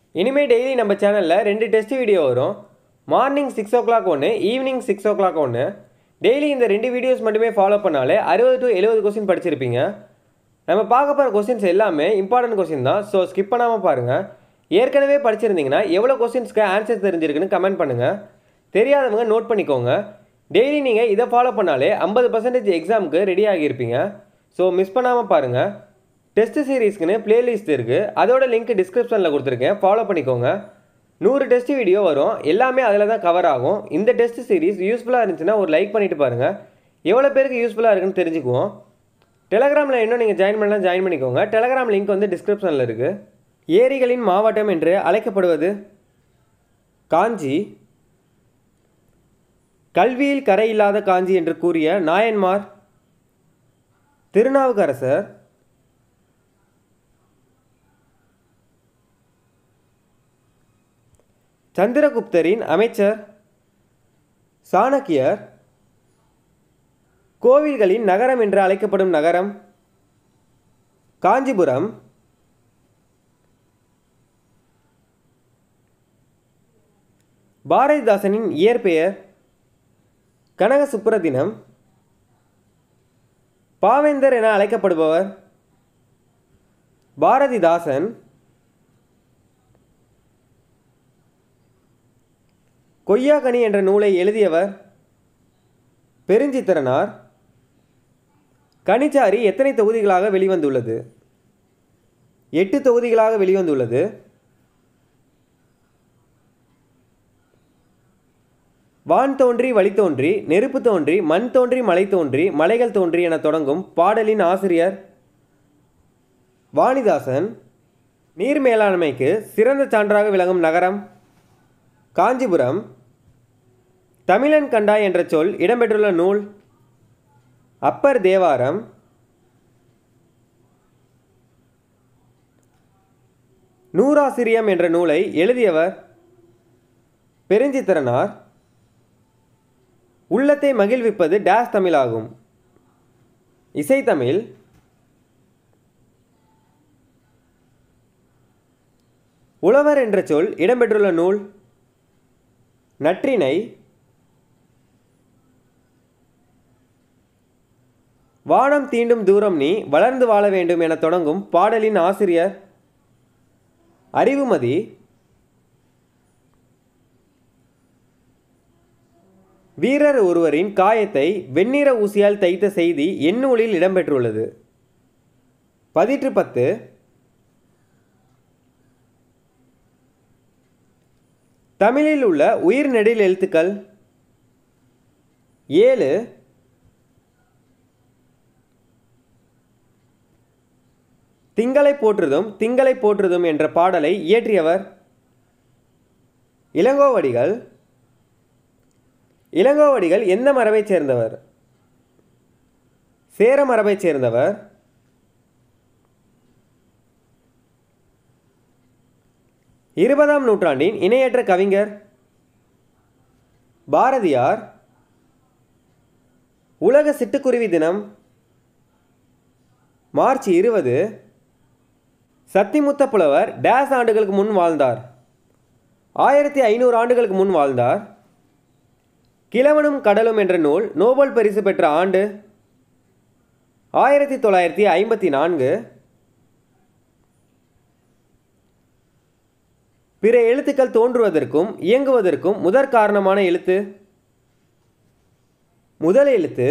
இனிமேல் டெய்லி நம்ம சேனலில் ரெண்டு டெஸ்ட் வீடியோ வரும் மார்னிங் சிக்ஸ் ஓ கிளாக் ஒன்று ஈவினிங் சிக்ஸ் ஓ கிளாக் ஒன்று டெய்லி இந்த ரெண்டு வீடியோஸ் மட்டுமே ஃபாலோ பண்ணாலே அறுபது டு எழுபது கொஸ்டின் படிச்சிருப்பீங்க நம்ம பார்க்க போகிற கொஸ்டின்ஸ் எல்லாமே இம்பார்ட்டன்ட் கொஸ்டின் தான் ஸோ ஸ்கிப் பண்ணாமல் பாருங்கள் ஏற்கனவே படிச்சிருந்தீங்கன்னா எவ்வளோ கொஸ்டின்ஸ்க்கு ஆன்சர் தெரிஞ்சிருக்குன்னு கமெண்ட் பண்ணுங்கள் தெரியாதவங்க நோட் பண்ணிக்கோங்க டெய்லி நீங்கள் இதை ஃபாலோ பண்ணாலே ஐம்பது பர்சன்டேஜ் எக்ஸாமுக்கு ரெடி ஆகியிருப்பீங்க ஸோ மிஸ் பண்ணாமல் பாருங்கள் டெஸ்ட் சீரீஸ்க்குன்னு பிளேலிஸ்ட் இருக்குது அதோட லிங்க் டிஸ்கிரிப்ஷனில் கொடுத்துருக்கேன் ஃபாலோ பண்ணிக்கோங்க நூறு டெஸ்ட் வீடியோ வரும் எல்லாமே அதில் தான் கவர் ஆகும் இந்த டெஸ்ட் சீரிஸ் யூஸ்ஃபுல்லாக இருந்துச்சுன்னா ஒரு லைக் பண்ணிட்டு பாருங்கள் எவ்வளோ பேருக்கு யூஸ்ஃபுல்லாக இருக்குன்னு தெரிஞ்சுக்குவோம் டெலகிராமில் இன்னும் நீங்கள் ஜாயின் பண்ணலாம் ஜாயின் பண்ணிக்கோங்க டெலகிராம் லிங்க் வந்து டிஸ்கிரிப்ஷனில் இருக்குது ஏரிகளின் மாவட்டம் என்று அழைக்கப்படுவது காஞ்சி கல்வியில் கரை இல்லாத காஞ்சி என்று கூறிய நாயன்மார் திருநாவுக்கரசர் சந்திரகுப்தரின் அமைச்சர் சாணக்கியர் கோவில்களின் நகரம் என்று அழைக்கப்படும் நகரம் காஞ்சிபுரம் பாரதிதாசனின் இயற்பெயர் கனக சுப்புரதினம் பாவேந்தர் என அழைக்கப்படுபவர் பாரதிதாசன் கொய்யாக்கனி என்ற நூலை எழுதியவர் பெருஞ்சித்திரனார் கனிச்சாரி எத்தனை தொகுதிகளாக வெளிவந்துள்ளது எட்டு தொகுதிகளாக வெளிவந்துள்ளது வான் தோன்றி வழி தோன்றி நெருப்பு தோன்றி மண் தோன்றி மலை தோன்றி மலைகள் தோன்றி என தொடங்கும் பாடலின் ஆசிரியர் வாணிதாசன் நீர் மேலாண்மைக்கு சிறந்த சான்றாக விளங்கும் நகரம் காஞ்சிபுரம் தமிழன் கண்டாய் என்ற சொல் இடம்பெற்றுள்ள நூல் அப்பர் தேவாரம் நூறாசிரியம் என்ற நூலை எழுதியவர் பெருஞ்சித்திரனார் உள்ளத்தை மகிழ்விப்பது டேஸ் தமிழாகும் இசைத்தமிழ் உழவர் என்ற சொல் இடம்பெற்றுள்ள நூல் நற்றினை வானம் தீண்டும் தூரம் நீ வளர்ந்து வாழ வேண்டும் என தொடங்கும் பாடலின் ஆசிரியர் அறிவுமதி வீரர் ஒருவரின் காயத்தை வெண்ணிற ஊசியால் தைத்த செய்தி எந்நூலில் இடம்பெற்றுள்ளது பதிற்று பத்து தமிழில் உள்ள உயிர் நெடில் எழுத்துக்கள் ஏழு திங்களை போற்றுதும் திங்களை போற்றுதும் என்ற பாடலை இயற்றியவர் இளங்கோவடிகள் இளங்கோவடிகள் எந்த மரபைச் சேர்ந்தவர் சேர மரபைச் சேர்ந்தவர் இருபதாம் நூற்றாண்டின் இணையற்ற கவிஞர் பாரதியார் உலக சிட்டுக்குருவி தினம் மார்ச் இருபது சத்திமுத்த புலவர் டேஸ் ஆண்டுகளுக்கு முன் வாழ்ந்தார் ஆயிரத்தி ஐநூறு ஆண்டுகளுக்கு முன் வாழ்ந்தார் கிழவனும் கடலும் என்ற நூல் நோபல் பரிசு பெற்ற ஆண்டு ஆயிரத்தி தொள்ளாயிரத்தி ஐம்பத்தி நான்கு பிற எழுத்துக்கள் தோன்றுவதற்கும் இயங்குவதற்கும் முதற் காரணமான எழுத்து முதல் எழுத்து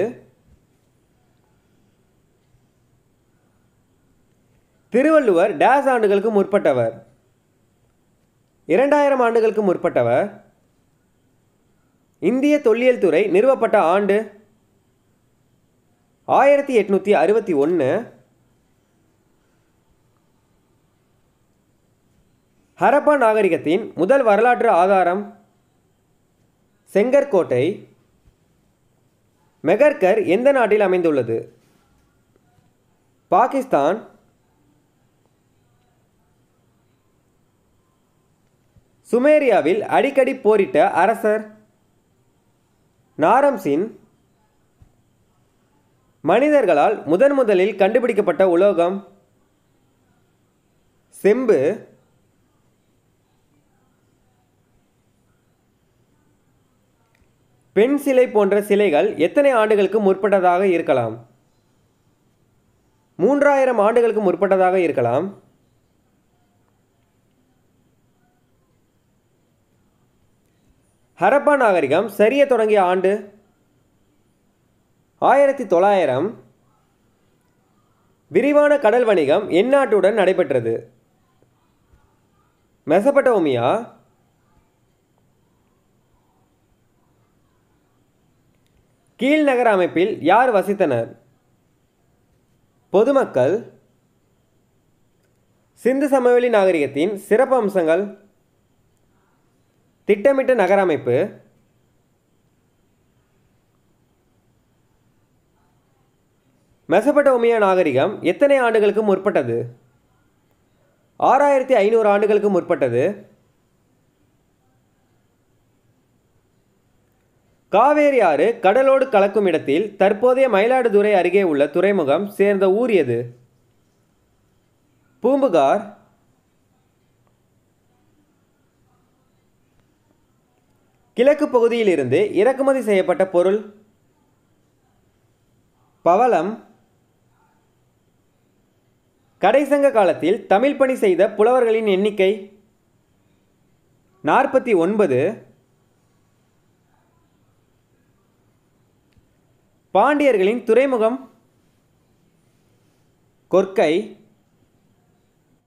திருவள்ளுவர் டேஸ் ஆண்டுகளுக்கு முற்பட்டவர் இரண்டாயிரம் ஆண்டுகளுக்கு முற்பட்டவர் இந்திய தொல்லியல் துறை நிறுவப்பட்ட ஆண்டு ஆயிரத்தி எட்நூற்றி அறுபத்தி ஒன்று ஹரப்பா நாகரிகத்தின் முதல் வரலாற்று ஆதாரம் செங்கற்கோட்டை மெகர்கர் எந்த நாட்டில் அமைந்துள்ளது பாகிஸ்தான் சுமேரியாவில் அடிக்கடி போரிட்ட அரசர் நாரம்சின் மனிதர்களால் முதன் முதலில் கண்டுபிடிக்கப்பட்ட உலோகம் செம்பு பெண் சிலை போன்ற சிலைகள் எத்தனை ஆண்டுகளுக்கு முற்பட்டதாக இருக்கலாம் மூன்றாயிரம் ஆண்டுகளுக்கு முற்பட்டதாக இருக்கலாம் ஹரப்பா நாகரிகம் சரிய தொடங்கிய ஆண்டு ஆயிரத்தி தொள்ளாயிரம் விரிவான கடல் வணிகம் எந்நாட்டுடன் நடைபெற்றது மெசபட்டோமியா கீழ்நகர அமைப்பில் யார் வசித்தனர் பொதுமக்கள் சிந்து சமவெளி நாகரிகத்தின் சிறப்பு அம்சங்கள் திட்டமிட்ட நகர அமைப்பு மெசபடோமியா நாகரிகம் எத்தனை ஆண்டுகளுக்கு முற்பட்டது ஆறாயிரத்தி ஐநூறு ஆண்டுகளுக்கு முற்பட்டது காவேரி ஆறு கடலோடு கலக்கும் இடத்தில் தற்போதைய மயிலாடுதுறை அருகே உள்ள துறைமுகம் சேர்ந்த ஊர் எது பூம்புகார் கிழக்கு பகுதியிலிருந்து இறக்குமதி செய்யப்பட்ட பொருள் பவளம் கடைசங்க காலத்தில் தமிழ் பணி செய்த புலவர்களின் எண்ணிக்கை நாற்பத்தி ஒன்பது பாண்டியர்களின் துறைமுகம் கொற்கை